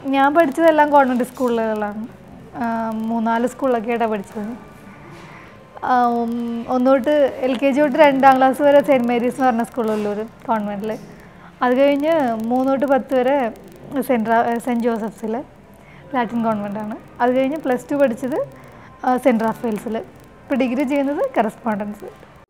ഞാൻ പഠിച്ചതെല്ലാം കോൺവെൻറ്റ് സ്കൂളുകളാണ് ആ, മൂന്നാല് സ്കൂളിലൊക്കെ ആയിട്ടാണ് പഠിച്ചത് ആ, ഉം, ഒന്ന് തൊട്ട് എൽ കെ ജി തൊട്ട് രണ്ടാം ക്ലാസ് വരെ സെൻറ്റ് മേരീസ് എന്ന് പറഞ്ഞ സ്കൂളുള്ളൂർ കോൺവെൻറ്റിൽ അത് കഴിഞ്ഞ് മൂന്ന് തൊട്ട് പത്ത് വരെ സെൻറ്റ് സെൻറ്റ് ജോസഫ്സിൽ ലാറ്റിൻ കോൺവെൻറ്റാണ് അത് കഴിഞ്ഞ് പ്ലസ് ടു പഠിച്ചത് ആ, സെൻറ്റ് റാഫേൽസിൽ ഇപ്പോൾ ഡിഗ്രി ചെയ്യുന്നത് കറസ്പോണ്ടൻസ്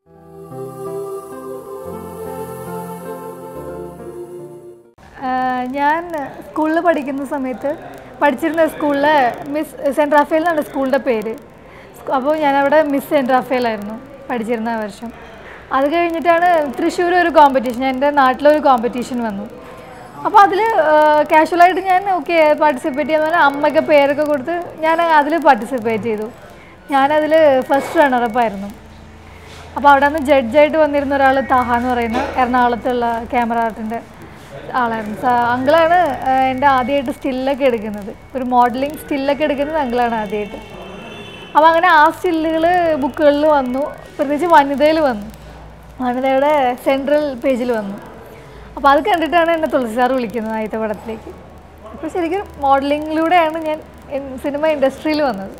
ആഹ് ഞാൻ സ്കൂളിൽ പഠിക്കുന്ന സമയത്ത് പഠിച്ചിരുന്ന സ്കൂളിലെ മിസ് സെൻറ്റ് റാഫേൽ എന്നാണ് സ്കൂളിൻ്റെ പേര് അപ്പോൾ ഞാനവിടെ മിസ് സെൻറ്റ് റാഫേലായിരുന്നു പഠിച്ചിരുന്ന ആ വർഷം അത് കഴിഞ്ഞിട്ടാണ് തൃശ്ശൂർ ഒരു കോമ്പറ്റീഷൻ എൻ്റെ നാട്ടിലൊരു കോമ്പറ്റീഷൻ വന്നു അപ്പോൾ അതിൽ കാഷ്വലായിട്ട് ഞാൻ ഓക്കെ പാർട്ടിസിപ്പേറ്റ് ചെയ്യാൻ പറഞ്ഞാൽ അമ്മയ്ക്ക് പേരൊക്കെ കൊടുത്ത് ഞാൻ അതിൽ പാർട്ടിസിപ്പേറ്റ് ചെയ്തു ഞാനതിൽ ഫസ്റ്റ് റണ്ണറപ്പായിരുന്നു അപ്പോൾ അവിടെ നിന്ന് ജഡ്ജായിട്ട് വന്നിരുന്ന ഒരാൾ താഹ എന്ന് പറയുന്ന എറണാകുളത്തുള്ള ക്യാമറ ആർട്ടിൻ്റെ ആളായിരുന്നു സ- അങ്കിളാണ് ആഹ് എൻ്റെ ആദ്യമായിട്ട് സ്റ്റില്ലൊക്കെ എടുക്കുന്നത് ഒരു മോഡലിംഗ് സ്റ്റില്ലൊക്കെ എടുക്കുന്നത് അങ്കിളാണ് ആദ്യമായിട്ട് അപ്പോൾ അങ്ങനെ ആ സ്റ്റില്ലുകൾ ബുക്കുകളിൽ വന്നു പ്രത്യേകിച്ച് വനിതയിൽ വന്നു വനിതയുടെ സെൻട്രൽ പേജിൽ വന്നു അപ്പോൾ അത് കണ്ടിട്ടാണ് എന്നെ തുളസി സാർ വിളിക്കുന്നത് ആദ്യത്തെ പടത്തിലേക്ക് അപ്പോൾ ശരിക്കും മോഡലിങ്ങിലൂടെയാണ് ഞാൻ ഇൻ- സിനിമ ഇൻഡസ്ട്രിയിൽ വന്നത്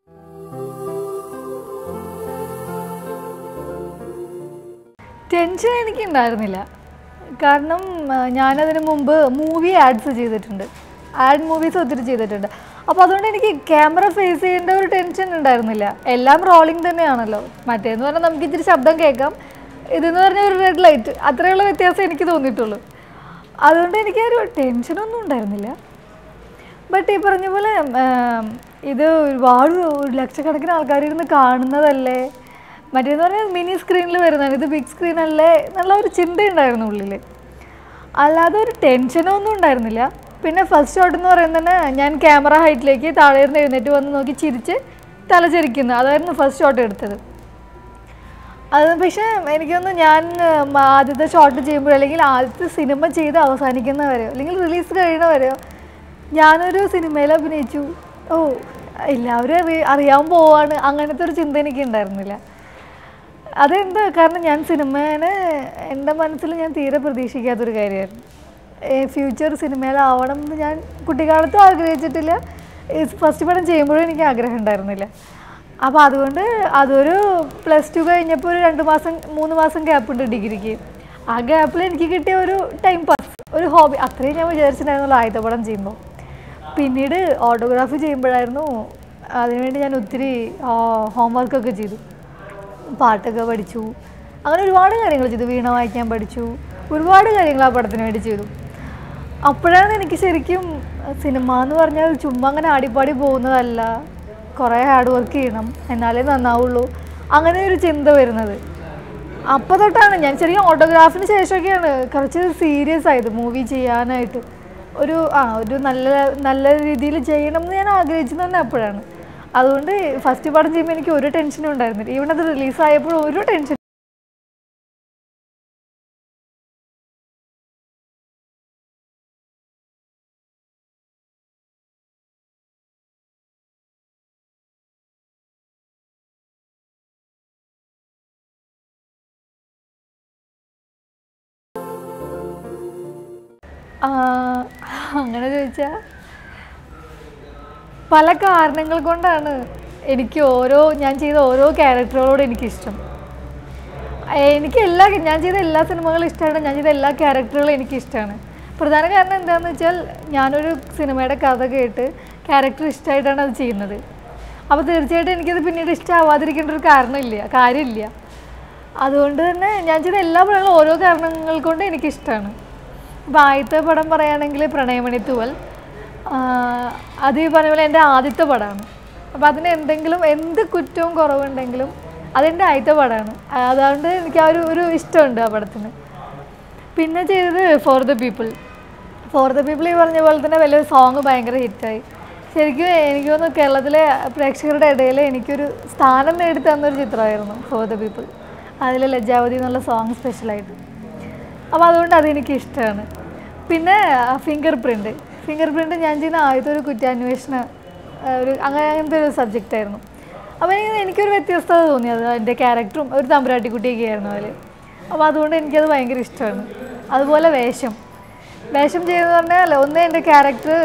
ടെൻഷൻ എനിക്ക് ഉണ്ടായിരുന്നില്ല കാരണം ആ, ഞാനതിന് മുമ്പ് മൂവി ആഡ്സ് ചെയ്തിട്ടുണ്ട് ആഡ് മൂവീസ് ഒത്തിരി ചെയ്തിട്ടുണ്ട് അപ്പോൾ അതുകൊണ്ട് എനിക്ക് ക്യാമറ ഫേസ് ചെയ്യേണ്ട ഒരു ടെൻഷൻ ഉണ്ടായിരുന്നില്ല എല്ലാം റോളിംഗ് തന്നെയാണല്ലോ മറ്റേന്ന് പറഞ്ഞാൽ നമുക്ക് ഇച്ചിരി ശബ്ദം കേൾക്കാം ഇതെന്ന് പറഞ്ഞാൽ ഒരു റെഡ് ലൈറ്റ് അത്രയുള്ള വ്യത്യാസം എനിക്ക് തോന്നിയിട്ടുള്ളൂ അതുകൊണ്ട് എനിക്ക് ഒരു ടെൻഷനൊന്നും ഉണ്ടായിരുന്നില്ല ബട്ട് ഈ പറഞ്ഞ പോലെ ആം, ഇത് ഒരുപാട് ഒരു ലക്ഷക്കണക്കിന് ആൾക്കാർ ഇരുന്ന് കാണുന്നതല്ലേ മറ്റേന്ന് പറഞ്ഞാൽ മിനി സ്ക്രീനിൽ വരുന്നതാണ് ഇത് ബിഗ് സ്ക്രീൻ അല്ലേ എന്നുള്ള ഒരു ചിന്തയുണ്ടായിരുന്നു ഉള്ളിൽ അല്ലാതെ ഒരു ടെൻഷനോ ഒന്നും ഉണ്ടായിരുന്നില്ല പിന്നെ ഫസ്റ്റ് ഷോട്ട് എന്ന് പറയുന്നത് തന്നെ ഞാൻ ക്യാമറ ഹൈറ്റിലേക്ക് താഴെ ഇരുന്ന് എഴുന്നേറ്റ് വന്ന് നോക്കി ചിരിച്ച് തലചരിക്കുന്നു അതായിരുന്നു ഫസ്റ്റ് ഷോട്ട് എടുത്തത് അത് പക്ഷേ എനിക്കൊന്ന് ഞാൻ ഉം, ആദ്യത്തെ ഷോട്ട് ചെയ്യുമ്പോൾ അല്ലെങ്കിൽ ആദ്യത്തെ സിനിമ ചെയ്ത് അവസാനിക്കുന്ന വരെയോ അല്ലെങ്കിൽ റിലീസ് കഴിയണ വരെയോ ഞാനൊരു സിനിമയിൽ അഭിനയിച്ചു ഓ എല്ലാവരും അറി അറിയാൻ പോവാണ് അങ്ങനത്തെ ഒരു ചിന്ത എനിക്ക് ഉണ്ടായിരുന്നില്ല അതെന്താ കാരണം ഞാൻ സിനിമേനെ എൻ്റെ മനസ്സിൽ ഞാൻ തീരെ പ്രതീക്ഷിക്കാത്തൊരു കാര്യമായിരുന്നു ഫ്യൂച്ചർ സിനിമയിലാവണം എന്ന് ഞാൻ കുട്ടിക്കാലത്തും ആഗ്രഹിച്ചിട്ടില്ല ഫസ്റ്റ് പടം ചെയ്യുമ്പോഴും എനിക്ക് ആഗ്രഹം ഉണ്ടായിരുന്നില്ല അപ്പോൾ അതുകൊണ്ട് അതൊരു പ്ലസ് ടു കഴിഞ്ഞപ്പോൾ ഒരു രണ്ട് മാസം മൂന്ന് മാസം ഗ്യാപ്പ് ഉണ്ട് ഡിഗ്രിക്ക് ആ ഗ്യാപ്പിൽ എനിക്ക് കിട്ടിയ ഒരു ടൈം പാസ് ഒരു ഹോബി അത്രയും ഞാൻ വിചാരിച്ചിട്ടുണ്ടായിരുന്നല്ലോ ആദ്യത്തെ പടം ചെയ്യുമ്പോൾ പിന്നീട് ഓട്ടോഗ്രാഫി ചെയ്യുമ്പോഴായിരുന്നു അതിനുവേണ്ടി ഞാൻ ഒത്തിരി ഹോംവർക്കൊക്കെ ചെയ്തു പാട്ടൊക്കെ പഠിച്ചു അങ്ങനെ ഒരുപാട് കാര്യങ്ങൾ ചെയ്തു വീണ വായിക്കാൻ പഠിച്ചു ഒരുപാട് കാര്യങ്ങൾ ആ പടത്തിന് വേണ്ടി ചെയ്തു അപ്പോഴാണ് എനിക്ക് ശരിക്കും സിനിമ എന്ന് പറഞ്ഞാൽ ചുമ്മാ അങ്ങനെ ആടിപ്പാടി പോകുന്നതല്ല കുറേ ഹാർഡ് വർക്ക് ചെയ്യണം എന്നാലേ നന്നാവുള്ളൂ അങ്ങനെ ഒരു ചിന്ത വരുന്നത് അപ്പോൾ തൊട്ടാണ് ഞാൻ ശരിക്കും ഓട്ടോഗ്രാഫിന് ശേഷമൊക്കെയാണ് കുറച്ച് സീരിയസ് ആയത് മൂവി ചെയ്യാനായിട്ട് ഒരു ആ ഒരു നല്ല നല്ല രീതിയിൽ ചെയ്യണം എന്ന് ഞാൻ ആഗ്രഹിച്ചത് തന്നെ അപ്പോഴാണ് അതുകൊണ്ട് ഫസ്റ്റ് പടം ചെയ്യുമ്പോൾ എനിക്ക് ഒരു ടെൻഷനും ഉണ്ടായിരുന്നില്ല ഈവൻ അത് റിലീസായപ്പോൾ ഒരു ടെൻഷൻ ആ, അങ്ങനെ ചോദിച്ചാൽ പല കാരണങ്ങൾ കൊണ്ടാണ് എനിക്ക് ഓരോ ഞാൻ ചെയ്ത ഓരോ ക്യാരക്ടറുകളോട് എനിക്കിഷ്ടം എനിക്ക് എല്ലാ ഞാൻ ചെയ്ത എല്ലാ സിനിമകളും ഇഷ്ടമാണ് ഞാൻ ചെയ്ത എല്ലാ ക്യാരക്ടറുകളും എനിക്കിഷ്ടമാണ് പ്രധാന കാരണം എന്താണെന്ന് വെച്ചാൽ ഞാനൊരു സിനിമയുടെ കഥ കേട്ട് ക്യാരക്ടർ ഇഷ്ടമായിട്ടാണ് അത് ചെയ്യുന്നത് അപ്പോൾ തീർച്ചയായിട്ടും എനിക്കത് പിന്നീട് ഇഷ്ടമാവാതിരിക്കേണ്ട ഒരു കാരണമില്ല കാര്യമില്ല അതുകൊണ്ട് തന്നെ ഞാൻ ചെയ്ത എല്ലാ പടങ്ങളും ഓരോ കാരണങ്ങൾ കൊണ്ട് എനിക്കിഷ്ടമാണ് ഇപ്പോൾ ആദ്യത്തെ പടം പറയുകയാണെങ്കിൽ പ്രണയമണി തൂവൽ ആഹ് അത് ഈ പറഞ്ഞ പോലെ എൻ്റെ ആദ്യത്തെ പടമാണ് അപ്പോൾ അതിന് എന്തെങ്കിലും എന്ത് കുറ്റവും കുറവുണ്ടെങ്കിലും അതെൻ്റെ ആദ്യത്തെ പടമാണ് അതുകൊണ്ട് എനിക്ക് ആ ഒരു ഒരു ഇഷ്ടമുണ്ട് ആ പടത്തിന് പിന്നെ ചെയ്തത് for the people for the people ഈ പറഞ്ഞ പോലെ തന്നെ വലിയൊരു സോങ് ഭയങ്കര ഹിറ്റായി ശരിക്കും എനിക്ക് തോന്നുന്നു കേരളത്തിലെ പ്രേക്ഷകരുടെ ഇടയിൽ എനിക്കൊരു സ്ഥാനം നേടി തന്നൊരു ചിത്രമായിരുന്നു ഫോർ ദ പീപ്പിൾ അതിൽ ലജ്ജാവതി എന്നുള്ള സോങ് സ്പെഷ്യലായിട്ട് അപ്പോൾ അതുകൊണ്ട് അതെനിക്ക് ഇഷ്ടമാണ് പിന്നെ ഫിംഗർ പ്രിൻ്റ് ഫിംഗർ പ്രിൻ്റ് ഞാൻ ചെയ്യുന്ന ആദ്യത്തെ ഒരു കുറ്റാന്വേഷണ ആ, ഒരു അങ്ങനെ അങ്ങനത്തെ ഒരു സബ്ജക്റ്റ് ആയിരുന്നു അപ്പോൾ എനിക്ക് എനിക്കൊരു വ്യത്യസ്തത തോന്നി അത് എൻ്റെ ക്യാരക്ടറും ഒരു തമ്പുരാട്ടിക്കുട്ടിയൊക്കെ ആയിരുന്നു അതിൽ അപ്പോൾ അതുകൊണ്ട് എനിക്കത് ഭയങ്കര ഇഷ്ടമാണ് അതുപോലെ വേഷം വേഷം ചെയ്യുന്നത് പറഞ്ഞാൽ ഒന്ന് എൻ്റെ ക്യാരക്ടർ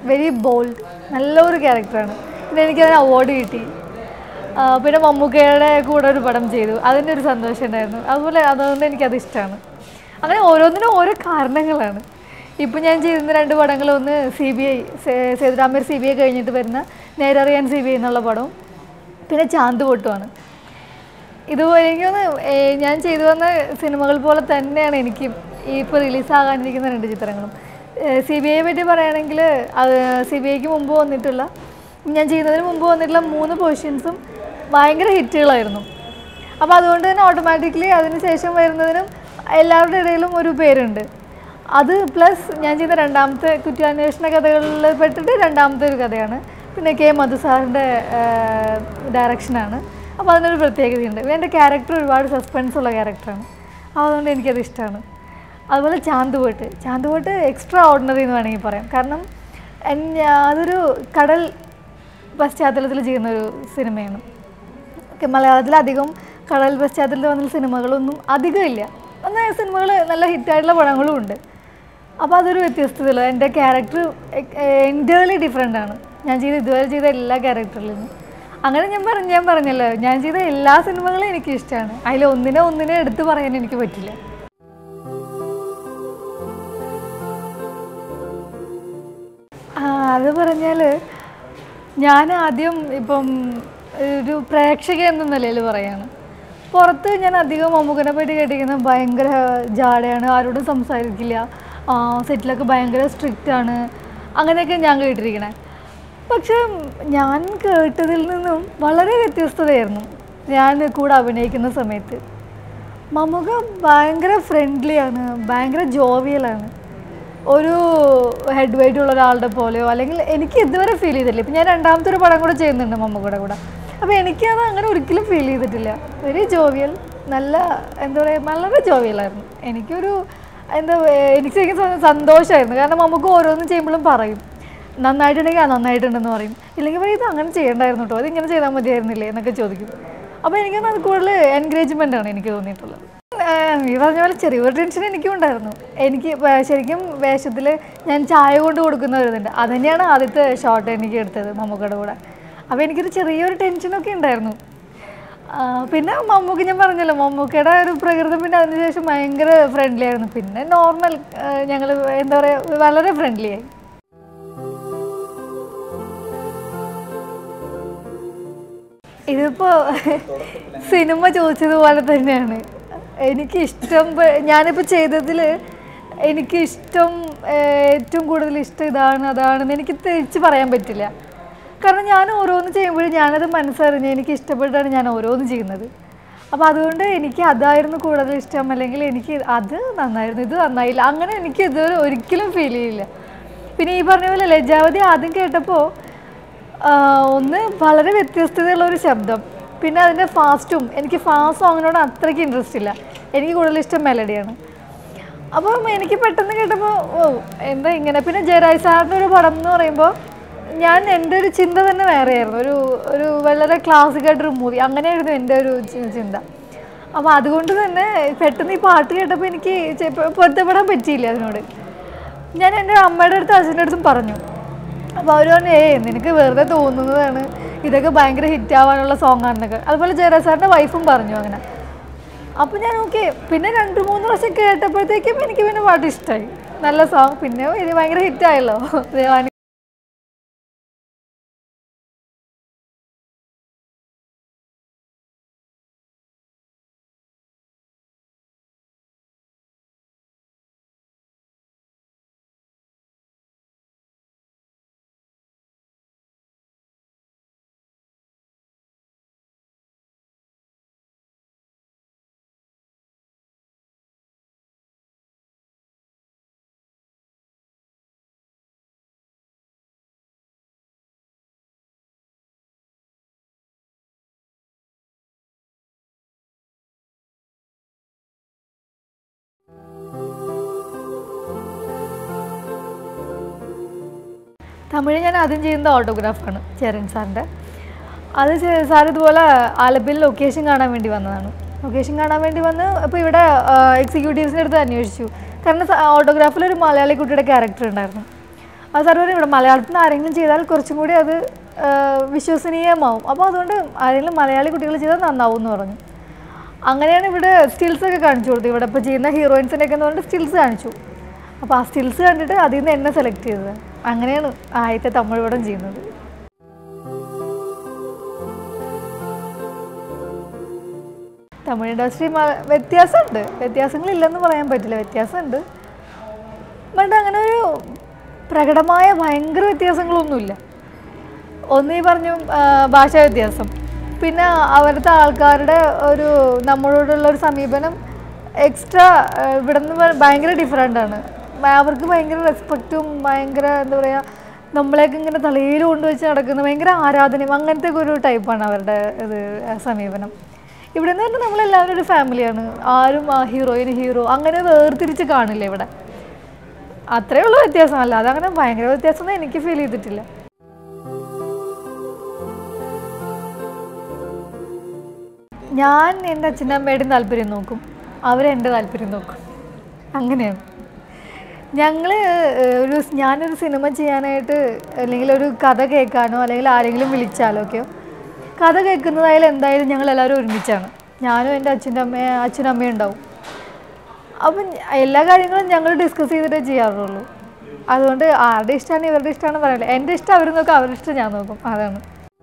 വെരി ബോൾഡ് നല്ലൊരു ക്യാരക്ടറാണ് പിന്നെ എനിക്കതിന് അവാർഡ് കിട്ടി ആ, പിന്നെ മമ്മൂക്കയുടെ കൂടെ ഒരു പടം ചെയ്തു അതിൻ്റെ ഒരു സന്തോഷം ഉണ്ടായിരുന്നു അതുപോലെ അതുകൊണ്ട് എനിക്കത് ഇഷ്ടമാണ് അങ്ങനെ ഓരോന്നിനും ഓരോ കാരണങ്ങളാണ് ഇപ്പം ഞാൻ ചെയ്യുന്ന രണ്ട് പടങ്ങൾ ഒന്ന് C B I Sethuramar C B I കഴിഞ്ഞിട്ട് വരുന്ന നേരറിയാൻ സി ബി ഐ എന്നുള്ള പടവും പിന്നെ ചാന്ത് പൊട്ടുമാണ് ഇതുപോലെ എനിക്കൊന്ന് ഞാൻ ചെയ്തു വന്ന സിനിമകൾ പോലെ തന്നെയാണ് എനിക്കും ഈ ഇപ്പോൾ റിലീസാകാനിരിക്കുന്ന രണ്ട് ചിത്രങ്ങളും സി ബി ഐയെ പറ്റി പറയുകയാണെങ്കിൽ അത് സി ബി ഐക്ക് മുമ്പ് വന്നിട്ടുള്ള ഞാൻ ചെയ്യുന്നതിന് മുമ്പ് വന്നിട്ടുള്ള മൂന്ന് പൊസിഷൻസും ഭയങ്കര ഹിറ്റുകളായിരുന്നു അപ്പോൾ അതുകൊണ്ട് തന്നെ ഓട്ടോമാറ്റിക്കലി അതിന് ശേഷം വരുന്നതിനും എല്ലാവരുടെ ഇടയിലും ഒരു പേരുണ്ട് അത് പ്ലസ് ഞാൻ ചെയ്ത രണ്ടാമത്തെ കുറ്റാന്വേഷണ കഥകളിൽ പെട്ടിട്ട് രണ്ടാമത്തെ ഒരു കഥയാണ് പിന്നെ കെ മധു സാറിൻ്റെ ഡയറക്ഷനാണ് അപ്പോൾ അതിനൊരു പ്രത്യേകതയുണ്ട് പിന്നെ എൻ്റെ ക്യാരക്ടർ ഒരുപാട് സസ്പെൻസ് ഉള്ള ക്യാരക്ടറാണ് അതുകൊണ്ട് എനിക്കത് ഇഷ്ടമാണ് അതുപോലെ ചാന്തുപോട്ട് ചാന്തുപോട്ട് എക്സ്ട്രാ ഓർഡിനറി എന്ന് വേണമെങ്കിൽ പറയാം കാരണം എൻ- അതൊരു കടൽ പശ്ചാത്തലത്തിൽ ചെയ്യുന്ന ഒരു സിനിമയാണ് ഒക്കെ മലയാളത്തിൽ അധികം കടൽ പശ്ചാത്തലത്തിൽ വന്ന സിനിമകളൊന്നും അധികം ഇല്ല എന്നാൽ സിനിമകൾ നല്ല ഹിറ്റായിട്ടുള്ള പടങ്ങളും ഉണ്ട് അപ്പോൾ അതൊരു വ്യത്യസ്തതയുള്ള എൻ്റെ ക്യാരക്ടർ എൻറ്റേർലി ഡിഫറെൻ്റ് ആണ് ഞാൻ ചെയ്ത ഇതുവരെ ചെയ്ത എല്ലാ ക്യാരക്ടറിൽ നിന്നും അങ്ങനെ ഞാൻ പറഞ്ഞ ഞാൻ പറഞ്ഞല്ലോ ഞാൻ ചെയ്ത എല്ലാ സിനിമകളും എനിക്ക് ഇഷ്ടമാണ് അതിൽ ഒന്നിനെ ഒന്നിനെ എടുത്ത് പറയാൻ എനിക്ക് പറ്റില്ല ആ, അത് പറഞ്ഞാൽ ഞാൻ ആദ്യം ഇപ്പം ഒരു പ്രേക്ഷക എന്ന നിലയിൽ പറയാണ് പുറത്ത് ഞാൻ അധികം മമ്മൂക്കനെ പറ്റി കേട്ടിരിക്കുന്നത് ഭയങ്കര ജാടയാണ് ആരോടും സംസാരിക്കില്ല ആ, സെറ്റിലൊക്കെ ഭയങ്കര സ്ട്രിക്റ്റ് ആണ് അങ്ങനെയൊക്കെ ഞാൻ കേട്ടിരിക്കണേ പക്ഷെ ഞാൻ കേട്ടതിൽ നിന്നും വളരെ വ്യത്യസ്തതയായിരുന്നു ഞാൻ കൂടെ അഭിനയിക്കുന്ന സമയത്ത് മമ്മൂക്ക ഭയങ്കര ഫ്രണ്ട്ലിയാണ് ഭയങ്കര ജോവിയലാണ് ഒരു ഹെഡ് വെയിറ്റ് ഉള്ള ഒരാളുടെ പോലെയോ അല്ലെങ്കിൽ എനിക്ക് ഇതുവരെ ഫീൽ ചെയ്തിട്ടില്ല ഇപ്പം ഞാൻ രണ്ടാമത്തെ ഒരു പടം കൂടെ ചെയ്യുന്നുണ്ട് മമ്മൂക്കയുടെ കൂടെ അപ്പോൾ എനിക്കത് അങ്ങനെ ഒരിക്കലും ഫീൽ ചെയ്തിട്ടില്ല വെരി ജോവിയൽ നല്ല എന്താ പറയുക വളരെ ജോവിയലായിരുന്നു എനിക്കൊരു എന്താ എനിക്ക് ശരിക്കും സ- സന്തോഷമായിരുന്നു കാരണം നമുക്ക് ഓരോന്നും ചെയ്യുമ്പോഴും പറയും നന്നായിട്ടുണ്ടെങ്കിൽ ആ നന്നായിട്ടുണ്ടെന്ന് പറയും ഇല്ലെങ്കിൽ പറയും ഇത് അങ്ങനെ ചെയ്യണ്ടായിരുന്നു കേട്ടോ ഇതിങ്ങനെ ചെയ്താൽ മതിയായിരുന്നില്ലേ എന്നൊക്കെ ചോദിക്കും അപ്പോൾ എനിക്കൊന്ന് അത് കൂടുതൽ എൻകറേജ്മെൻ്റ് ആണ് എനിക്ക് തോന്നിയിട്ടുള്ളത് ഏഹ് ഈ പറഞ്ഞ പോലെ ചെറിയൊരു ടെൻഷൻ എനിക്കും ഉണ്ടായിരുന്നു എനിക്ക് വേ- ശരിക്കും വേഷത്തിൽ ഞാൻ ചായ കൊണ്ട് കൊടുക്കുന്ന ഒരു ഇതുണ്ട് അത് തന്നെയാണ് ആദ്യത്തെ ഷോട്ട് എനിക്ക് എടുത്തത് മമ്മൂക്കയുടെ കൂടെ അപ്പോൾ എനിക്കൊരു ചെറിയൊരു ടെൻഷനൊക്കെ ഉണ്ടായിരുന്നു ആ, പിന്നെ മമ്മൂക്ക് ഞാൻ പറഞ്ഞല്ലോ മമ്മൂക്കയുടെ ഒരു പ്രകൃതം പിന്നെ അതിനുശേഷം ഭയങ്കര ഫ്രണ്ട്ലി ആയിരുന്നു പിന്നെ നോർമൽ ഞങ്ങൾ എന്താ പറയുക വളരെ ഫ്രണ്ട്ലി ആയി ഇതിപ്പോ സിനിമ ചോദിച്ചതുപോലെ തന്നെയാണ് എനിക്ക് ഇഷ്ടം പ- ഞാനിപ്പോ ചെയ്തതിൽ എനിക്ക് ഇഷ്ടം ഏഹ്, ഏറ്റവും കൂടുതൽ ഇഷ്ടം ഇതാണ് അതാണെന്ന് എനിക്ക് തിരിച്ച് പറയാൻ പറ്റില്ല കാരണം ഞാൻ ഓരോന്ന് ചെയ്യുമ്പോഴും ഞാനത് മനസ്സറിഞ്ഞ് എനിക്ക് ഇഷ്ടപ്പെട്ടാണ് ഞാൻ ഓരോന്ന് ചെയ്യുന്നത് അപ്പോൾ അതുകൊണ്ട് എനിക്ക് അതായിരുന്നു കൂടുതൽ ഇഷ്ടം അല്ലെങ്കിൽ എനിക്ക് അത് നന്നായിരുന്നു ഇത് നന്നായില്ല അങ്ങനെ എനിക്ക് ഇതുവരെ ഒരിക്കലും ഫീൽ ചെയ്യില്ല പിന്നെ ഈ പറഞ്ഞ പോലെ ലജ്ജാവതി ആദ്യം കേട്ടപ്പോൾ ആഹ് ഒന്ന് വളരെ വ്യത്യസ്തതയുള്ള ഒരു ശബ്ദം പിന്നെ അതിൻ്റെ ഫാസ്റ്റും എനിക്ക് ഫാസ്റ്റ് സോങ്ങിനോട് അത്രയ്ക്ക് ഇൻട്രസ്റ്റ് ഇല്ല എനിക്ക് കൂടുതൽ ഇഷ്ടം മെലഡിയാണ് അപ്പം എനിക്ക് പെട്ടെന്ന് കേട്ടപ്പോൾ ഓ എന്താ ഇങ്ങനെ പിന്നെ ജയരാജ് സാറിൻ്റെ ഒരു പടം എന്ന് പറയുമ്പോൾ ഞാൻ എൻ്റെ ഒരു ചിന്ത തന്നെ വേറെയായിരുന്നു ഒരു ഒരു വളരെ ക്ലാസിക്കായിട്ടൊരു മൂവി അങ്ങനെയായിരുന്നു എൻ്റെ ഒരു ചി- ചിന്ത അപ്പോൾ അതുകൊണ്ട് തന്നെ പെട്ടെന്ന് ഈ പാട്ട് കേട്ടപ്പോൾ എനിക്ക് ചെ- പൊരുത്തപ്പെടാൻ പറ്റിയില്ല അതിനോട് ഞാൻ എൻ്റെ അമ്മയുടെ അടുത്തും അച്ഛൻ്റെ അടുത്തും പറഞ്ഞു അപ്പോൾ അവർ പറഞ്ഞു ഏയ് നിനക്ക് വെറുതെ തോന്നുന്നതാണ് ഇതൊക്കെ ഭയങ്കര ഹിറ്റ് ആവാനുള്ള സോങ് ആണെന്നൊക്കെ അതുപോലെ ജയരാജ് സാറിൻ്റെ വൈഫും പറഞ്ഞു അങ്ങനെ അപ്പോൾ ഞാൻ ഓക്കെ പിന്നെ രണ്ട് മൂന്ന് പ്രാവശ്യം കേട്ടപ്പോഴത്തേക്കും എനിക്ക് പിന്നെ പാട്ട് ഇഷ്ടമായി നല്ല സോങ് പിന്നെ ഇത് ഭയങ്കര ഹിറ്റായല്ലോ ദേവാനി തമിഴ് ഞാൻ ആദ്യം ചെയ്യുന്നത് ഓട്ടോഗ്രാഫാണ് ചേരൻ സാറിൻ്റെ അത് ചെ- സാർ ഇതുപോലെ ആലപ്പിൽ ലൊക്കേഷൻ കാണാൻ വേണ്ടി വന്നതാണ് ലൊക്കേഷൻ കാണാൻ വേണ്ടി വന്ന് അപ്പോൾ ഇവിടെ എക്സിക്യൂട്ടീവ്സിൻ്റെ അടുത്ത് അന്വേഷിച്ചു കാരണം ഓട്ടോഗ്രാഫിൽ ഒരു മലയാളി കുട്ടിയുടെ ക്യാരക്ടർ ഉണ്ടായിരുന്നു അത് സാർ പറയും ഇവിടെ മലയാളത്തിൽ നിന്ന് ആരെങ്കിലും ചെയ്താൽ കുറച്ചും കൂടി അത് ആ, വിശ്വസനീയമാവും അപ്പോൾ അതുകൊണ്ട് ആരെങ്കിലും മലയാളി കുട്ടികൾ ചെയ്താൽ നന്നാവും എന്ന് പറഞ്ഞു അങ്ങനെയാണ് ഇവിടെ സ്റ്റിൽസ് ഒക്കെ കാണിച്ചു കൊടുത്തു ഇവിടെ ഇപ്പോൾ ചെയ്യുന്ന ഹീറോയിൻസിനൊക്കെ എന്ന് പറഞ്ഞിട്ട് സ്റ്റിൽസ് കാണിച്ചു അപ്പോൾ ആ സ്റ്റിൽസ് കണ്ടിട്ട് അതിൽ നിന്ന് എന്നെ സെലക്ട് ചെയ്തത് അങ്ങനെയാണ് ആദ്യത്തെ തമിഴ് പടം ചെയ്യുന്നത് തമിഴ് ഇൻഡസ്ട്രി വ്യത്യാസമുണ്ട് വ്യത്യാസങ്ങളില്ലെന്ന് പറയാൻ പറ്റില്ല വ്യത്യാസമുണ്ട് ബട്ട് അങ്ങനെ ഒരു പ്രകടമായ ഭയങ്കര വ്യത്യാസങ്ങളൊന്നുമില്ല ഒന്ന് ഈ പറഞ്ഞു ആ, ഭാഷാ വ്യത്യാസം പിന്നെ അവിടുത്തെ ആൾക്കാരുടെ ഒരു നമ്മളോടുള്ള ഒരു സമീപനം എക്സ്ട്രാ ഇവിടെ നിന്ന് ഭയങ്കര ഡിഫറെൻ്റ് ആണ് അവർക്ക് ഭയങ്കര റെസ്പെക്റ്റും ഭയങ്കര എന്താ പറയുക നമ്മളെയൊക്കെ ഇങ്ങനെ തലയിൽ കൊണ്ടുവച്ച് നടക്കുന്ന ഭയങ്കര ആരാധനയും അങ്ങനത്തെ ഒക്കെ ഒരു ടൈപ്പാണ് അവരുടെ ഇത് ആ സമീപനം ഇവിടെ നിന്ന് പറഞ്ഞാൽ നമ്മളെല്ലാവരും ഒരു ഫാമിലിയാണ് ആരും ആ ഹീറോയിന് ഹീറോ അങ്ങനെ വേർതിരിച്ച് കാണില്ല ഇവിടെ അത്രേ ഉള്ളൂ വ്യത്യാസം അല്ലാതെ അങ്ങനെ ഭയങ്കര വ്യത്യാസമൊന്നും എനിക്ക് ഫീൽ ചെയ്തിട്ടില്ല ഞാൻ എൻ്റെ അച്ഛൻ്റെ അമ്മയുടെയും താല്പര്യം നോക്കും അവരെൻ്റെ താല്പര്യം നോക്കും അങ്ങനെയാണ് ഞങ്ങൾ ഒരു ഞാനൊരു സിനിമ ചെയ്യാനായിട്ട് അല്ലെങ്കിൽ ഒരു കഥ കേൾക്കാനോ അല്ലെങ്കിൽ ആരെങ്കിലും വിളിച്ചാലോ ഒക്കെയോ കഥ കേൾക്കുന്നതായാലും എന്തായാലും ഞങ്ങൾ എല്ലാവരും ഒരുമിച്ചാണ് ഞാനും എൻ്റെ അച്ഛൻ്റെ അമ്മ അച്ഛനും അമ്മയും ഉണ്ടാവും അപ്പം എല്ലാ കാര്യങ്ങളും ഞങ്ങൾ ഡിസ്കസ് ചെയ്തിട്ടേ ചെയ്യാറുള്ളൂ അതുകൊണ്ട് ആരുടെ ഇഷ്ടമാണ് ഇവരുടെ ഇഷ്ടമാണ് പറയില്ല എൻ്റെ ഇഷ്ടം അവർ നോക്കും അവരുടെ ഇഷ്ടം ഞാൻ നോക്കും അതാണ്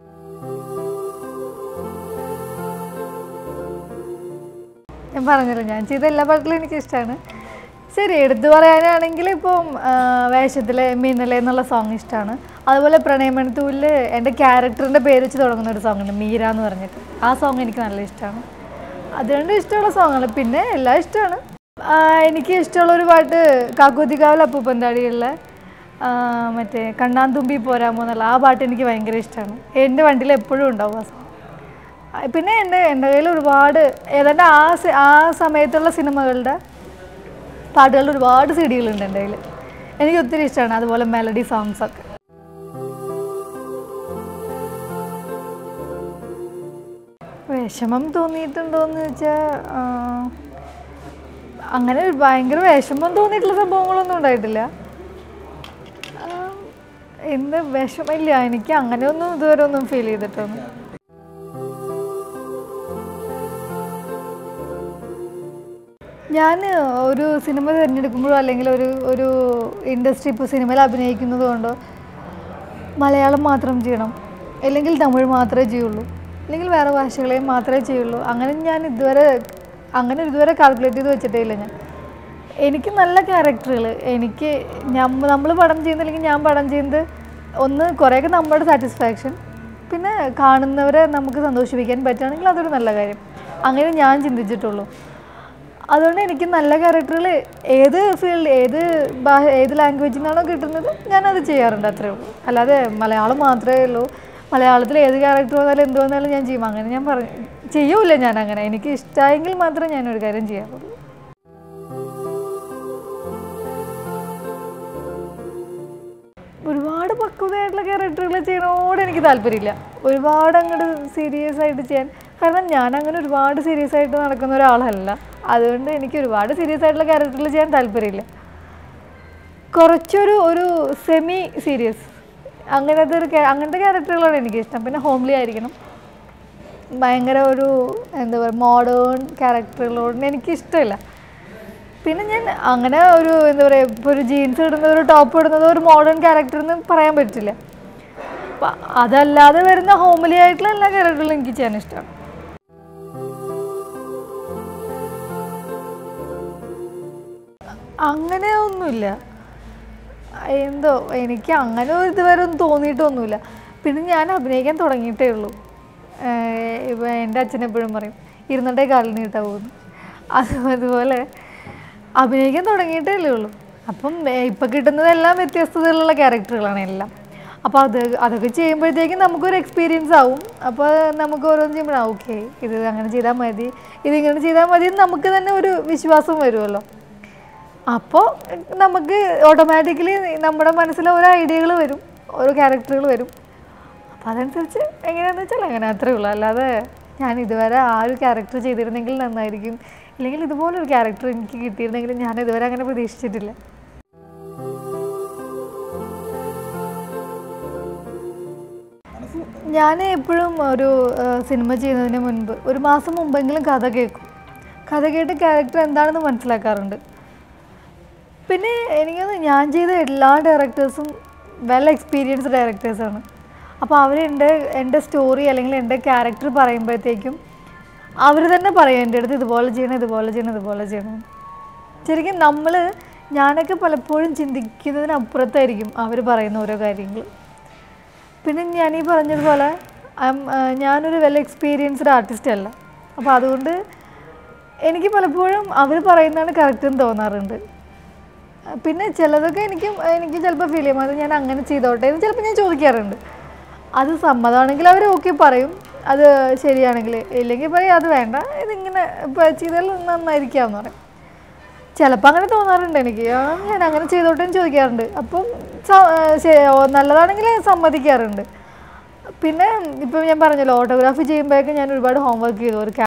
ഞാൻ പറഞ്ഞല്ലോ ഞാൻ ചെയ്ത എല്ലാ പാട്ടിലും എനിക്ക് ഇഷ്ടമാണ് ശരി എടുത്തു പറയാനാണെങ്കിൽ ഇപ്പം ആ, വേഷത്തിലെ മിന്നലെ എന്നുള്ള സോങ് ഇഷ്ടമാണ് അതുപോലെ പ്രണയമണിത്തൂരിൽ എൻ്റെ ക്യാരക്ടറിൻ്റെ പേര് വെച്ച് തുടങ്ങുന്ന ഒരു സോങ് ഉണ്ട് മീര എന്ന് പറഞ്ഞിട്ട് ആ സോങ് എനിക്ക് നല്ല ഇഷ്ടമാണ് അത് രണ്ടും ഇഷ്ടമുള്ള സോങ്ങാണ് പിന്നെ എല്ലാം ഇഷ്ടമാണ് ആ, എനിക്ക് ഇഷ്ടമുള്ള ഒരു പാട്ട് കാക്കോത്തിക്കാവിൽ അപ്പൂപ്പന്താടിയുള്ള മറ്റേ കണ്ണാൻ തുമ്പി പോരാമോ എന്നുള്ള ആ പാട്ട് എനിക്ക് ഭയങ്കര ഇഷ്ടമാണ് എൻ്റെ വണ്ടിയിൽ എപ്പോഴും ഉണ്ടാവും ആ സോങ് ആ, പിന്നെ എൻ്റെ എൻ്റെ കയ്യിൽ ഒരുപാട് ഏതാണ്ട് ആ സി- ആ സമയത്തുള്ള സിനിമകളുടെ പാട്ടുകളുടെ ഒരുപാട് സി ഡികളുണ്ട് എൻ്റെ കയ്യിൽ എനിക്ക് ഒത്തിരി ഇഷ്ടമാണ് അതുപോലെ മെലഡി സോങ്സ് ഒക്കെ വിഷമം തോന്നിയിട്ടുണ്ടോയെന്ന് വെച്ചാൽ അങ്ങനെ ഒരു ഭയങ്കര വിഷമം തോന്നിയിട്ടുള്ള സംഭവങ്ങളൊന്നും ഉണ്ടായിട്ടില്ല ആ, എന്ത് വിഷമില്ല എനിക്ക് അങ്ങനെയൊന്നും ഇതുവരെ ഒന്നും ഫീൽ ചെയ്തിട്ടൊന്നും ഞാൻ ഒരു സിനിമ തിരഞ്ഞെടുക്കുമ്പോഴോ അല്ലെങ്കിൽ ഒരു ഒരു ഇൻഡസ്ട്രി ഇപ്പോൾ സിനിമയിൽ അഭിനയിക്കുന്നത് കൊണ്ടോ മലയാളം മാത്രം ചെയ്യണം അല്ലെങ്കിൽ തമിഴ് മാത്രമേ ചെയ്യുള്ളൂ അല്ലെങ്കിൽ വേറെ ഭാഷകളെയും മാത്രമേ ചെയ്യുള്ളൂ അങ്ങനെ ഞാൻ ഇതുവരെ അങ്ങനെ ഇതുവരെ കാൽക്കുലേറ്റ് ചെയ്ത് വെച്ചിട്ടേ ഇല്ല ഞാൻ എനിക്ക് നല്ല ക്യാരക്ടറുകൾ എനിക്ക് നമ്മൾ പടം ചെയ്യുന്നില്ലെങ്കിൽ ഞാൻ പടം ചെയ്യുന്നത് ഒന്ന് കുറേയൊക്കെ നമ്മുടെ സാറ്റിസ്ഫാക്ഷൻ പിന്നെ കാണുന്നവരെ നമുക്ക് സന്തോഷിപ്പിക്കാൻ പറ്റുകയാണെങ്കിൽ അതൊരു നല്ല കാര്യം അങ്ങനെ ഞാൻ ചിന്തിച്ചിട്ടുള്ളൂ അതുകൊണ്ട് എനിക്ക് നല്ല ക്യാരക്ടറുകൾ ഏത് ഫീൽഡ് ഏത് ഭാഷ ഏത് ലാംഗ്വേജിൽ നിന്നാണോ കിട്ടുന്നത് ഞാനത് ചെയ്യാറുണ്ട് അത്രേ ഉള്ളൂ അല്ലാതെ മലയാളം മാത്രമേ ഉള്ളൂ മലയാളത്തിൽ ഏത് ക്യാരക്ടർ വന്നാലും എന്ത് വന്നാലും ഞാൻ ചെയ്യും അങ്ങനെ ഞാൻ പറഞ്ഞു ചെയ്യൂല ഞാൻ അങ്ങനെ എനിക്ക് ഇഷ്ടമായെങ്കിൽ മാത്രമേ ഞാനൊരു കാര്യം ചെയ്യാറുള്ളൂ ഒരുപാട് പക്വതയായിട്ടുള്ള ക്യാരക്ടറുകൾ ചെയ്യണോട് എനിക്ക് താല്പര്യമില്ല ഒരുപാട് അങ്ങോട്ട് സീരിയസ് ആയിട്ട് ചെയ്യാൻ കാരണം ഞാൻ അങ്ങനെ ഒരുപാട് സീരിയസ് ആയിട്ട് നടക്കുന്ന ഒരാളല്ല അതുകൊണ്ട് എനിക്ക് ഒരുപാട് സീരിയസ് ആയിട്ടുള്ള ക്യാരക്ടറുകൾ ചെയ്യാൻ താല്പര്യമില്ല കുറച്ചൊരു ഒരു സെമി സീരിയസ് അങ്ങനത്തെ ഒരു ക്യാ- അങ്ങനത്തെ ക്യാരക്ടറുകളാണ് എനിക്കിഷ്ടം പിന്നെ ഹോംലി ആയിരിക്കണം ഭയങ്കര ഒരു എന്താ പറയുക മോഡേൺ ക്യാരക്ടറുകളോട് എനിക്കിഷ്ടമില്ല പിന്നെ ഞാൻ അങ്ങനെ ഒരു എന്താ പറയുക ഇപ്പോൾ ഒരു ജീൻസ് ഇടുന്നത് ഒരു ടോപ്പ് ഇടുന്നത് ഒരു മോഡേൺ ക്യാരക്ടർ എന്ന് പറയാൻ പറ്റില്ല അപ്പം അതല്ലാതെ വരുന്ന ഹോംലി ആയിട്ടുള്ള എല്ലാ ക്യാരക്ടറുകളും എനിക്ക് ചെയ്യാൻ ഇഷ്ടമാണ് അങ്ങനെ ഒന്നുമില്ല എന്തോ എനിക്ക് അങ്ങനെ ഒരു ഇതുവരെ ഒന്നും തോന്നിയിട്ടൊന്നുമില്ല പിന്നെ ഞാൻ അഭിനയിക്കാൻ തുടങ്ങിയിട്ടേ ഉള്ളൂ ഏഹ് ഇപ്പം എൻ്റെ അച്ഛൻ എപ്പോഴും പറയും ഇരുന്നിട്ടേ കാലിൽ നീട്ടാ പോകുന്നു അത് അതുപോലെ അഭിനയിക്കാൻ തുടങ്ങിയിട്ടേ അല്ലേ ഉള്ളൂ അപ്പം ഏഹ് ഇപ്പം കിട്ടുന്നതെല്ലാം വ്യത്യസ്തതകളുള്ള ക്യാരക്ടറുകളാണ് എല്ലാം അപ്പോൾ അത് അതൊക്കെ ചെയ്യുമ്പോഴത്തേക്കും നമുക്കൊരു എക്സ്പീരിയൻസ് ആവും അപ്പോൾ നമുക്ക് ഓരോന്ന് ചെയ്യുമ്പോൾ ഓക്കെ ഇത് അങ്ങനെ ചെയ്താൽ മതി ഇതിങ്ങനെ ചെയ്താൽ മതി എന്ന് നമുക്ക് തന്നെ ഒരു വിശ്വാസം വരുമല്ലോ അപ്പോൾ നമുക്ക് ഓട്ടോമാറ്റിക്കലി നമ്മുടെ മനസ്സിൽ ഓരോ ഐഡിയകൾ വരും ഓരോ ക്യാരക്ടറുകൾ വരും അപ്പോൾ അതനുസരിച്ച് എങ്ങനെയാണെന്ന് വെച്ചാൽ അങ്ങനെ അത്രേ ഉള്ളൂ അല്ലാതെ ഞാൻ ഇതുവരെ ആ ഒരു ക്യാരക്ടർ ചെയ്തിരുന്നെങ്കിൽ നന്നായിരിക്കും ഇല്ലെങ്കിൽ ഇതുപോലൊരു ക്യാരക്ടർ എനിക്ക് കിട്ടിയിരുന്നെങ്കിൽ ഞാൻ ഇതുവരെ അങ്ങനെ പ്രതീക്ഷിച്ചിട്ടില്ല ഞാൻ എപ്പോഴും ഒരു ആ, സിനിമ ചെയ്യുന്നതിന് മുൻപ് ഒരു മാസം മുമ്പെങ്കിലും കഥ കേൾക്കും കഥ കേട്ട് ക്യാരക്ടർ എന്താണെന്ന് മനസ്സിലാക്കാറുണ്ട് പിന്നെ എനിക്കൊന്ന് ഞാൻ ചെയ്ത എല്ലാ ഡയറക്ടേഴ്സും വെൽ എക്സ്പീരിയൻസ്ഡ് ഡയറക്ടേഴ്സാണ് അപ്പോൾ അവർ എൻ്റെ എൻ്റെ സ്റ്റോറി അല്ലെങ്കിൽ എൻ്റെ ക്യാരക്ടർ പറയുമ്പോഴത്തേക്കും അവർ തന്നെ പറയും എൻ്റെ അടുത്ത് ഇതുപോലെ ചെയ്യണം ഇതുപോലെ ചെയ്യണം ഇതുപോലെ ചെയ്യണം ശരിക്കും നമ്മൾ ഞാനൊക്കെ പലപ്പോഴും ചിന്തിക്കുന്നതിനപ്പുറത്തായിരിക്കും അവർ പറയുന്ന ഓരോ കാര്യങ്ങൾ പിന്നെ ഞാൻ ഈ പറഞ്ഞതുപോലെ I'm, ആ, ഞാനൊരു വെൽ എക്സ്പീരിയൻസ്ഡ് ആർട്ടിസ്റ്റ് അല്ല അപ്പോൾ അതുകൊണ്ട് എനിക്ക് പലപ്പോഴും അവർ പറയുന്നതാണ് കറക്റ്റ് എന്ന് തോന്നാറുണ്ട് ആ, പിന്നെ ചിലതൊക്കെ എനിക്കും എനിക്ക് ചിലപ്പോൾ ഫീൽ ചെയ്യും അത് ഞാൻ അങ്ങനെ ചെയ്തോട്ടെ എന്ന് ചിലപ്പോൾ ഞാൻ ചോദിക്കാറുണ്ട് അത് സമ്മതമാണെങ്കിൽ അവർ ഓക്കെ പറയും അത് ശരിയാണെങ്കിൽ ഇല്ലെങ്കിൽ പറയും അത് വേണ്ട ഇതിങ്ങനെ ഇപ്പോൾ ചെയ്താൽ നന്നായിരിക്കാമെന്ന് പറയും ചിലപ്പോൾ അങ്ങനെ തോന്നാറുണ്ട് എനിക്ക് ആ, ഞാൻ അങ്ങനെ ചെയ്തോട്ടെ എന്ന് ചോദിക്കാറുണ്ട് അപ്പം സ- ആ, ശരി, ഓ, നല്ലതാണെങ്കിൽ സമ്മതിക്കാറുണ്ട് പിന്നെ ഇപ്പം ഞാൻ പറഞ്ഞല്ലോ ഓട്ടോഗ്രാഫി ചെയ്യുമ്പോഴൊക്കെ ഞാൻ ഒരുപാട് ഹോംവർക്ക് ചെയ്തു ഒരു ക്യാ-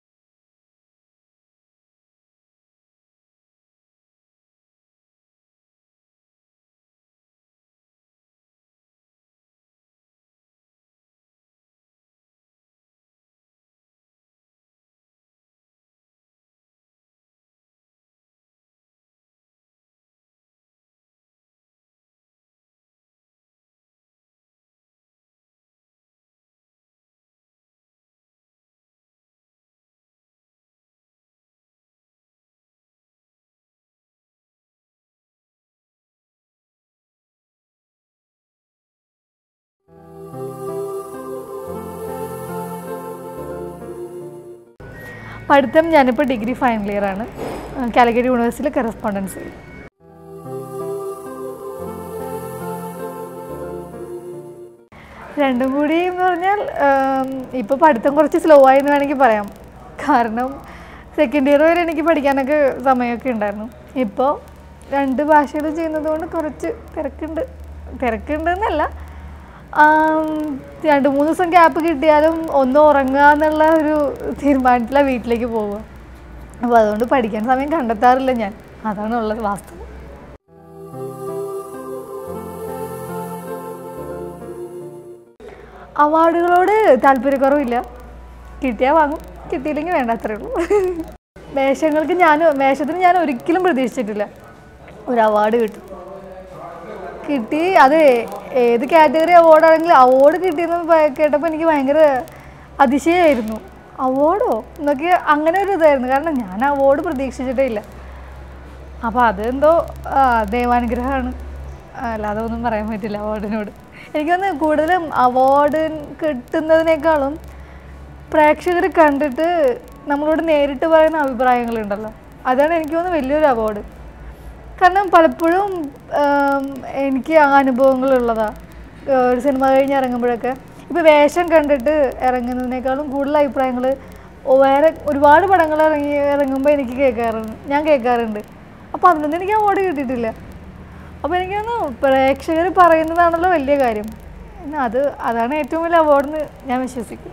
പഠിത്തം ഞാനിപ്പോൾ ഡിഗ്രി ഫൈനൽ ഇയർ ആണ് കാലിക്കറ്റ് യൂണിവേഴ്സിറ്റിയിൽ കറസ്പോണ്ടൻസി രണ്ടും കൂടി എന്ന് പറഞ്ഞാൽ ഇപ്പോൾ പഠിത്തം കുറച്ച് സ്ലോ ആയി എന്ന് വേണമെങ്കിൽ പറയാം കാരണം സെക്കൻഡ് ഇയർ വരെ എനിക്ക് പഠിക്കാനൊക്കെ സമയമൊക്കെ ഉണ്ടായിരുന്നു ഇപ്പോൾ രണ്ട് ഭാഷകളും ചെയ്യുന്നത് കൊണ്ട് കുറച്ച് തിരക്കുണ്ട് തിരക്കുണ്ട് എന്നല്ല ആം, രണ്ട് മൂന്ന് ദിവസം ഗ്യാപ്പ് കിട്ടിയാലും ഒന്ന് ഉറങ്ങുക എന്നുള്ള ഒരു തീരുമാനത്തിലാണ് വീട്ടിലേക്ക് പോവുക അപ്പോൾ അതുകൊണ്ട് പഠിക്കാൻ സമയം കണ്ടെത്താറില്ല ഞാൻ അതാണ് ഉള്ളത് വാസ്തവം അവാർഡുകളോട് താല്പര്യക്കുറവില്ല കിട്ടിയാൽ വാങ്ങും കിട്ടിയില്ലെങ്കിൽ വേണ്ട അത്രേ ഉള്ളൂ വേഷങ്ങൾക്ക് ഞാൻ വേഷത്തിന് ഞാൻ ഒരിക്കലും പ്രതീക്ഷിച്ചിട്ടില്ല ഒരു അവാർഡ് കിട്ടും കിട്ടി അത് ഏത് കാറ്റഗറി അവാർഡാണെങ്കിലും അവാർഡ് കിട്ടിയെന്ന് പ- കേട്ടപ്പോൾ എനിക്ക് ഭയങ്കര അതിശയമായിരുന്നു അവാർഡോ എന്നൊക്കെ അങ്ങനെ ഒരു ഇതായിരുന്നു കാരണം ഞാൻ അവാർഡ് പ്രതീക്ഷിച്ചിട്ടേ ഇല്ല അപ്പോൾ അതെന്തോ ആ, ദൈവാനുഗ്രഹമാണ് അല്ലാതെ ഒന്നും പറയാൻ പറ്റില്ല അവാർഡിനോട് എനിക്കൊന്ന് കൂടുതലും അവാർഡ് കിട്ടുന്നതിനേക്കാളും പ്രേക്ഷകർ കണ്ടിട്ട് നമ്മളോട് നേരിട്ട് പറയുന്ന അഭിപ്രായങ്ങളുണ്ടല്ലോ അതാണ് എനിക്ക് തോന്നുന്നു വലിയൊരു അവാർഡ് കാരണം പലപ്പോഴും ആം, എനിക്ക് ആ അനുഭവങ്ങളുള്ളതാണ് ഒരു സിനിമ കഴിഞ്ഞ് ഇറങ്ങുമ്പോഴൊക്കെ ഇപ്പോൾ വേഷം കണ്ടിട്ട് ഇറങ്ങുന്നതിനേക്കാളും കൂടുതൽ അഭിപ്രായങ്ങൾ വേറെ ഒരുപാട് പടങ്ങൾ ഇറങ്ങി ഇറങ്ങുമ്പോൾ എനിക്ക് കേൾക്കാറുണ്ട് ഞാൻ കേൾക്കാറുണ്ട് അപ്പോൾ അതിനൊന്നും എനിക്ക് അവാർഡ് കിട്ടിയിട്ടില്ല അപ്പോൾ എനിക്ക് തോന്നുന്നു പ്രേക്ഷകർ പറയുന്നതാണല്ലോ വലിയ കാര്യം എന്നാ അത് അതാണ് ഏറ്റവും വലിയ അവാർഡെന്ന് ഞാൻ വിശ്വസിക്കുന്നു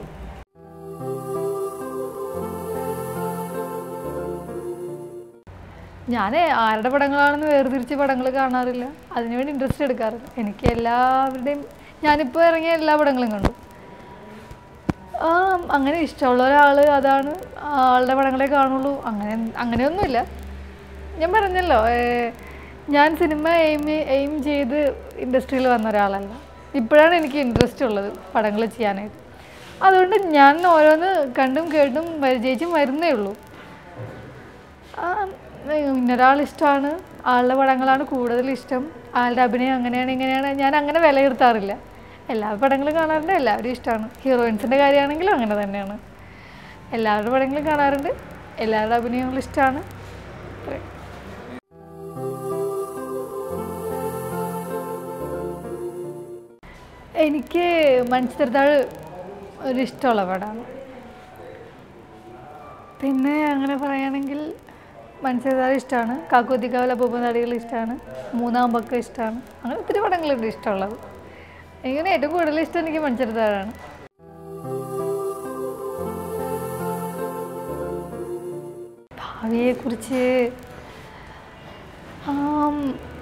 ഞാൻ ആരുടെ പടങ്ങളാണെന്ന് വേർതിരിച്ച് പടങ്ങൾ കാണാറില്ല അതിനുവേണ്ടി ഇൻട്രസ്റ്റ് എടുക്കാറില്ല എനിക്ക് എല്ലാവരുടെയും ഞാനിപ്പോൾ ഇറങ്ങിയ എല്ലാ പടങ്ങളും കണ്ടു ആ, അങ്ങനെ ഇഷ്ടമുള്ള ഒരാൾ അതാണ് ആളുടെ പടങ്ങളെ കാണുള്ളൂ അങ്ങനെ അങ്ങനെയൊന്നുമില്ല ഞാൻ പറഞ്ഞല്ലോ ഏ, ഞാൻ സിനിമ എയിം എയിം ചെയ്ത് ഇൻഡസ്ട്രിയിൽ വന്ന ഒരാളല്ല ഇപ്പോഴാണ് എനിക്ക് ഇൻട്രസ്റ്റ് ഉള്ളത് പടങ്ങൾ ചെയ്യാനായിട്ട് അതുകൊണ്ട് ഞാൻ ഓരോന്ന് കണ്ടും കേട്ടും പരിചയിച്ചും വരുന്നേ ഉള്ളൂ ആ, ഇന്നൊരാൾ ഇഷ്ടമാണ് ആളുടെ പടങ്ങളാണ് കൂടുതൽ ഇഷ്ടം ആളുടെ അഭിനയം അങ്ങനെയാണ് ഇങ്ങനെയാണ് ഞാൻ അങ്ങനെ വിലയിരുത്താറില്ല എല്ലാ പടങ്ങളും കാണാറുണ്ട് എല്ലാവരും ഇഷ്ടമാണ് ഹീറോയിൻസിൻ്റെ കാര്യമാണെങ്കിലും അങ്ങനെ തന്നെയാണ് എല്ലാവരുടെ പടങ്ങളും കാണാറുണ്ട് എല്ലാവരുടെ അഭിനയങ്ങളും ഇഷ്ടമാണ് അത്രയും. എനിക്ക് മൺചിത്രത്താഴ് ഒരു ഇഷ്ടമുള്ള പടമാണ് പിന്നെ അങ്ങനെ പറയുകയാണെങ്കിൽ മൺചിത്രത്താഴ് ഇഷ്ടമാണ് കാക്കോത്തിക്കാവൽ അപ്പൂപ്പനാടികൾ ഇഷ്ടമാണ് മൂന്നാം പക്കം ഇഷ്ടമാണ് അങ്ങനെ ഒത്തിരി പടങ്ങളുണ്ട് ഇഷ്ടമുള്ളത് എനിക്ക് ഏറ്റവും കൂടുതൽ ഇഷ്ടം എനിക്ക് മൺചിത്രത്താഴാണ് ഭാവിയെക്കുറിച്ച് ആം,